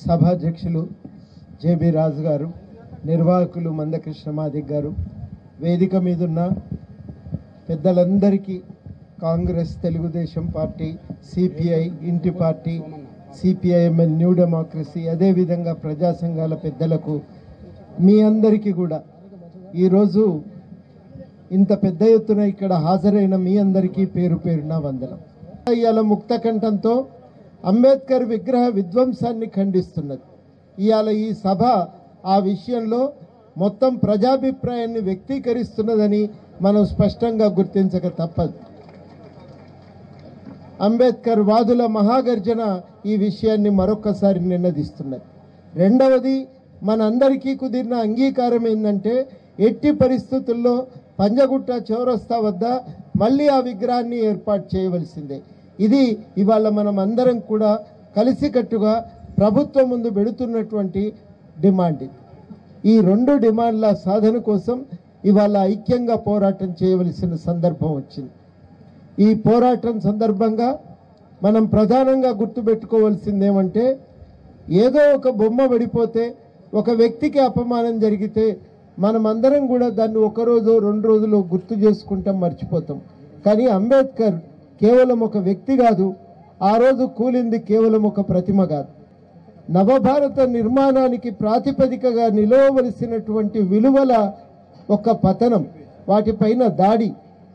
సభాధ్యక్షులు జేబి రాజు గారు నిర్వాహకులు మందకృష్ణ మాదిక్ గారు వేదిక మీదున్న పెద్దలందరికీ కాంగ్రెస్ తెలుగుదేశం పార్టీ సిపిఐ ఇంటి పార్టీ సిపిఐఎంఎల్ న్యూ డెమోక్రసీ అదేవిధంగా ప్రజా సంఘాల పెద్దలకు మీ అందరికీ కూడా ఈరోజు ఇంత పెద్ద ఎత్తున ఇక్కడ హాజరైన మీ అందరికీ పేరు పేరున వందనం ఇవాళ ముక్త కంఠంతో అంబేద్కర్ విగ్రహ విధ్వంసాన్ని ఖండిస్తున్నది ఇవాళ ఈ సభ ఆ విషయంలో మొత్తం ప్రజాభిప్రాయాన్ని వ్యక్తీకరిస్తున్నదని మనం స్పష్టంగా గుర్తించక తప్పదు అంబేద్కర్ వాదుల మహాగర్జన ఈ విషయాన్ని మరొక్కసారి నిన్నదిస్తున్నది రెండవది మనందరికీ కుదిరిన అంగీకారం ఏంటంటే ఎట్టి పరిస్థితుల్లో పంజగుట్ట చౌరస్తా వద్ద మళ్ళీ ఆ విగ్రహాన్ని ఏర్పాటు చేయవలసిందే ఇది ఇవాళ మనం అందరం కూడా కలిసికట్టుగా ప్రభుత్వం ముందు పెడుతున్నటువంటి డిమాండ్ ఇది ఈ రెండు డిమాండ్ల సాధన కోసం ఇవాళ ఐక్యంగా పోరాటం చేయవలసిన సందర్భం వచ్చింది ఈ పోరాటం సందర్భంగా మనం ప్రధానంగా గుర్తుపెట్టుకోవాల్సింది ఏమంటే ఏదో ఒక బొమ్మ పడిపోతే ఒక వ్యక్తికి అపమానం జరిగితే మనం అందరం కూడా దాన్ని ఒక రోజు రెండు రోజులు గుర్తు చేసుకుంటాం మర్చిపోతాం కానీ అంబేద్కర్ కేవలం ఒక వ్యక్తి కాదు ఆ రోజు కూలింది కేవలం ఒక ప్రతిమ కాదు నవభారత నిర్మాణానికి ప్రాతిపదికగా నిలవవలసినటువంటి విలువల ఒక పతనం వాటిపైన దాడి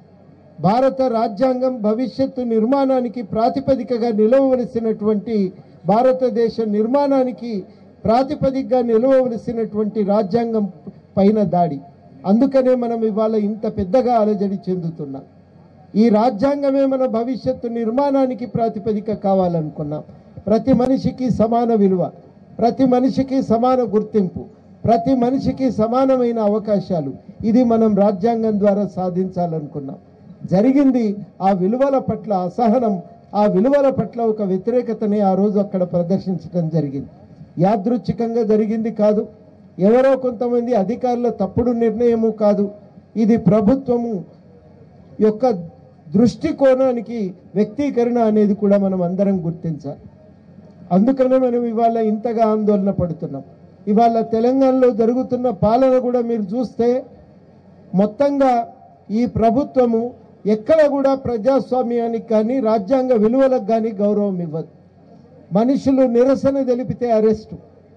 భారత రాజ్యాంగం భవిష్యత్తు నిర్మాణానికి ప్రాతిపదికగా నిలవవలసినటువంటి భారతదేశ నిర్మాణానికి ప్రాతిపదికగా నిలవవలసినటువంటి రాజ్యాంగం పైన దాడి అందుకనే మనం ఇవాళ ఇంత పెద్దగా అలజడి చెందుతున్నాం ఈ రాజ్యాంగమే మన భవిష్యత్తు నిర్మాణానికి ప్రాతిపదిక కావాలనుకున్నాం ప్రతి మనిషికి సమాన విలువ ప్రతి మనిషికి సమాన గుర్తింపు ప్రతి మనిషికి సమానమైన అవకాశాలు ఇది మనం రాజ్యాంగం ద్వారా సాధించాలనుకున్నాం జరిగింది ఆ విలువల పట్ల అసహనం ఆ విలువల పట్ల ఒక వ్యతిరేకతని ఆ రోజు అక్కడ ప్రదర్శించడం జరిగింది యాదృచ్ఛికంగా జరిగింది కాదు ఎవరో కొంతమంది అధికారుల తప్పుడు నిర్ణయము కాదు ఇది ప్రభుత్వము యొక్క దృష్టికోణానికి వ్యక్తీకరణ అనేది కూడా మనం అందరం గుర్తించాలి అందుకనే మనం ఇవాళ ఇంతగా ఆందోళన పడుతున్నాం ఇవాళ తెలంగాణలో జరుగుతున్న పాలన కూడా మీరు చూస్తే మొత్తంగా ఈ ప్రభుత్వము ఎక్కడ కూడా ప్రజాస్వామ్యానికి కానీ రాజ్యాంగ విలువలకు కానీ గౌరవం ఇవ్వదు మనుషులు నిరసన తెలిపితే అరెస్టు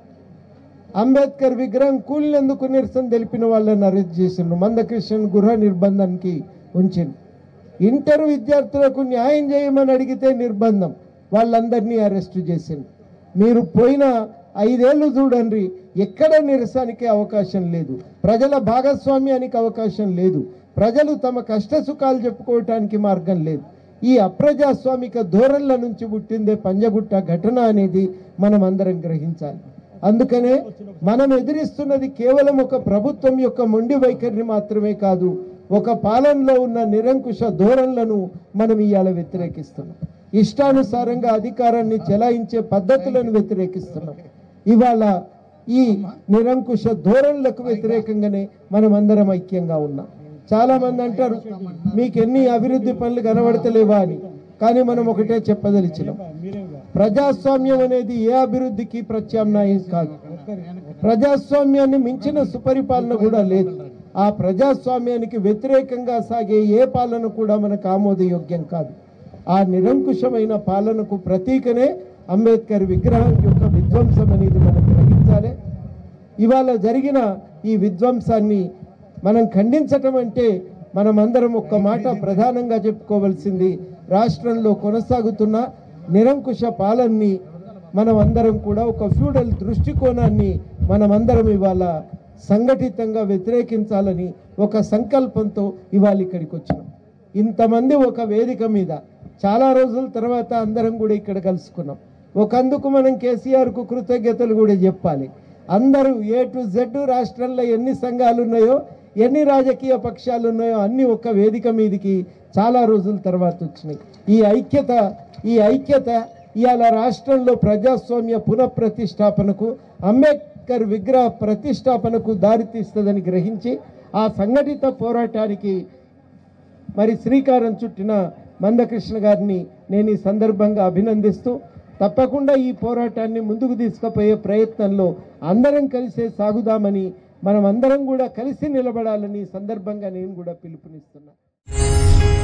అంబేద్కర్ విగ్రహం కూలినందుకు నిరసన తెలిపిన వాళ్ళని అరెస్ట్ చేసిండ్రు మందకృష్ణ గృహ నిర్బంధానికి ఉంచిండు ఇంటర్ విద్యార్థులకు న్యాయం చేయమని అడిగితే నిర్బంధం వాళ్ళందరినీ అరెస్టు చేసిండు మీరు పోయిన ఐదేళ్లు చూడండి ఎక్కడ నిరసనకి అవకాశం లేదు ప్రజల భాగస్వామ్యానికి అవకాశం లేదు ప్రజలు తమ కష్ట సుఖాలు చెప్పుకోవటానికి మార్గం లేదు ఈ అప్రజాస్వామిక ధోరణుల నుంచి పుట్టిందే పంజగుట్ట ఘటన అనేది మనం అందరం గ్రహించాలి అందుకనే మనం ఎదిరిస్తున్నది కేవలం ఒక ప్రభుత్వం యొక్క మొండి వైఖరిని మాత్రమే కాదు ఒక పాలనలో ఉన్న నిరంకుశ ధోరణులను మనం ఇవాళ వ్యతిరేకిస్తున్నాం ఇష్టానుసారంగా అధికారాన్ని చెలాయించే పద్ధతులను వ్యతిరేకిస్తున్నాం ఇవాళ ఈ నిరంకుశ ధోరణులకు వ్యతిరేకంగానే మనం అందరం ఐక్యంగా ఉన్నాం చాలా మంది అంటారు మీకు ఎన్ని అభివృద్ధి పనులు కనబడతలేవా అని కానీ మనం ఒకటే చెప్పదలిచినాం ప్రజాస్వామ్యం అనేది ఏ అభివృద్ధికి ప్రత్యామ్నాయం కాదు ప్రజాస్వామ్యాన్ని మించిన సుపరిపాలన కూడా లేదు ఆ ప్రజాస్వామ్యానికి వ్యతిరేకంగా సాగే ఏ పాలన కూడా మనకు ఆమోదయోగ్యం కాదు ఆ నిరంకుశమైన పాలనకు ప్రతీకనే అంబేద్కర్ విగ్రహం యొక్క విధ్వంసం అనేది మనం గ్రహించాలి ఇవాళ జరిగిన ఈ విధ్వంసాన్ని మనం ఖండించటం అంటే మనమందరం ఒక్క మాట ప్రధానంగా చెప్పుకోవాల్సింది రాష్ట్రంలో కొనసాగుతున్న నిరంకుశ పాలనని మనం అందరం కూడా ఒక ఫ్యూడల్ దృష్టికోణాన్ని మనమందరం ఇవాళ సంఘటితంగా వ్యతిరేకించాలని ఒక సంకల్పంతో ఇవాళ ఇక్కడికి వచ్చినాం ఇంతమంది ఒక వేదిక మీద చాలా రోజుల తర్వాత అందరం కూడా ఇక్కడ కలుసుకున్నాం ఒకందుకు మనం కేసీఆర్కు కృతజ్ఞతలు కూడా చెప్పాలి అందరూ ఏ టు జెడ్ రాష్ట్రంలో ఎన్ని సంఘాలు ఉన్నాయో ఎన్ని రాజకీయ పక్షాలు ఉన్నాయో అన్ని ఒక వేదిక మీదకి చాలా రోజుల తర్వాత వచ్చినాయి ఈ ఐక్యత ఈ ఐక్యత ఇవాళ రాష్ట్రంలో ప్రజాస్వామ్య పునఃప్రతిష్టాపనకు అంబేద్కర్ విగ్రహ ప్రతిష్టాపనకు దారితీస్తుందని గ్రహించి ఆ సంఘటిత పోరాటానికి మరి శ్రీకారం చుట్టిన మందకృష్ణ గారిని నేను ఈ సందర్భంగా అభినందిస్తూ తప్పకుండా ఈ పోరాటాన్ని ముందుకు తీసుకుపోయే ప్రయత్నంలో అందరం కలిసే సాగుదామని మనం అందరం కూడా కలిసి నిలబడాలని ఈ సందర్భంగా నేను కూడా పిలుపునిస్తున్నా